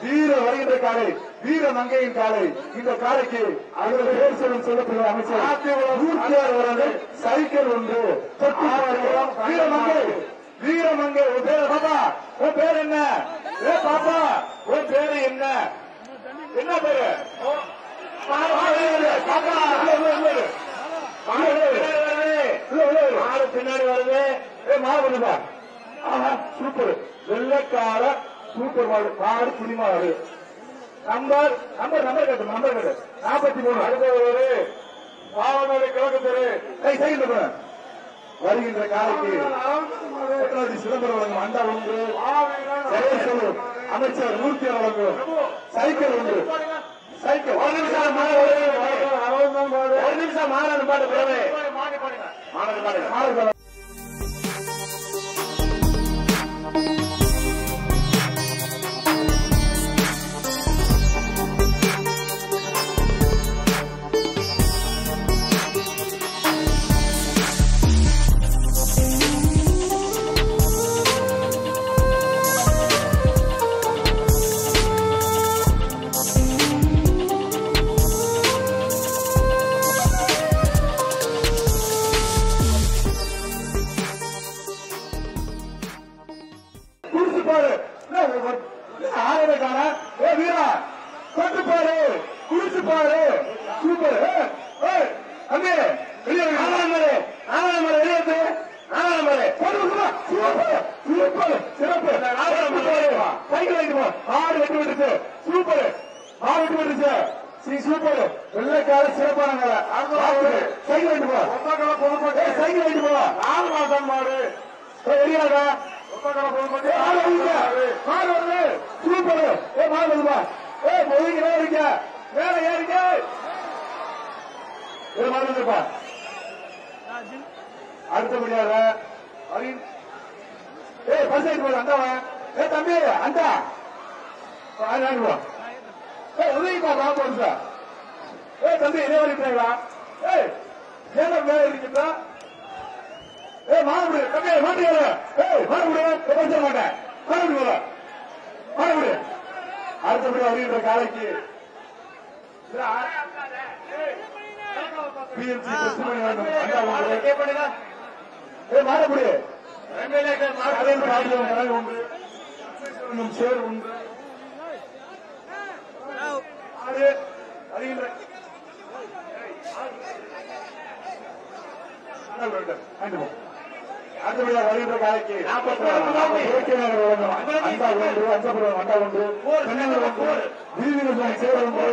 வீர வருகின்ற காலை வீர மங்கையின் காலை இந்த காலைக்கு அவர் பேர் சொல்லும் சொல்லப்படுகிற அமைச்சர் நூற்றியார் வருது சைக்கிள் ஒன்று தொட்டு பார்க்கிறோம். வீரமங்கை வீரமங்கை உன் பேர் பாப்பா உன் பேர் என்ன ஏ பாப்பா உன் பேரு என்ன என்ன பேரு பாப்பா இல்ல, இல்ல, இல்ல. மாடு பின்னாடி வருது ஏ மாடு வருதா ஆஹா சூப்பர் வெள்ளக்கார சூப்பர் மாடு மாடு புலி மாடு நம்பர் நம்பர் நம்பர் கட்டு நம்பர் கட்டு நாற்பத்தி மூணு அடுத்த ஒரு பாவநாடு கிழக்கு தெரு கை சைக்கிள் போற வருகின்ற காலைக்கு சக்கரவர்த்தி சிதம்பரம் வழங்கும் அண்டா ஒன்று ஜெயசலு அமைச்சர் மூர்த்தி வழங்கும் சைக்கிள் ஒன்று சைக்கிள் ஒரு நிமிஷம் மாடு ஒரு நிமிஷம் மாநாடு பாட்டு பிறகு மாநாடு பாடு மாநாடு குடிச்சு பாரு ஆயிரம் காணா ஏ வீரா தொட்டு பாரு குடிச்சு பாரு சூப்பர் ஏய் அண்ணே வெளியே ஆனாமலே ஆனாமலே வெளியே வந்து ஆனாமலே சூப்பர் சூப்பர் சிறப்பு சைக்கிள் வைக்குமா ஆறு வெட்டி விட்டுச்சு சூப்பர் ஆறு வெட்டி விட்டுச்சு ஸ்ரீ சூப்பர் வெள்ளைக்கார சிறப்பான சைக்கிள் வைட்டு போ ஏய், சைக்கிள் வைட்டு போ ஆறு மாசம் மாடு வெளியாடா சூப்பர் ஏ மாறுமா ஏ மொழிக்கு ஏறிக்க மேல ஏறிக்க ஏ மாறுப்பா அடுத்தபடியாக அரின் ஏ பஸ் போல அண்டாவா ஏ தம்பி அண்டா ஆடுவா ஏ உதவிப்பா பாப்பா சார் ஏ தம்பி இதே வரைக்கும் ஏ ஏன் மேல இருக்கின்றா ஏய் மாடு தம்பி மாட்டு ஏறு ஏய் மாடு விடு பேச மாட்டேன் மாடு விடு மாடு விடு அடுத்தபடி வருகின்ற காலைக்கு பிஎம்சி பசுமணி வேண்டும் அண்டா ஒன்று ஏய் மாடு விடு அதே பாடியம் கடல் உண்டு இன்னும் சேர் உண்டு ஆடு வருகின்ற கடல் வேண்டும் கண்டிப்பா அடுத்தபடியாக வருகின்ற காலைக்கு இயற்கை நகர் வழங்கும் அண்டா ஒன்று அஞ்சபுரம் அண்டா ஒன்று தென்னகர் ஒன்று விரிவின சேர் ஒன்று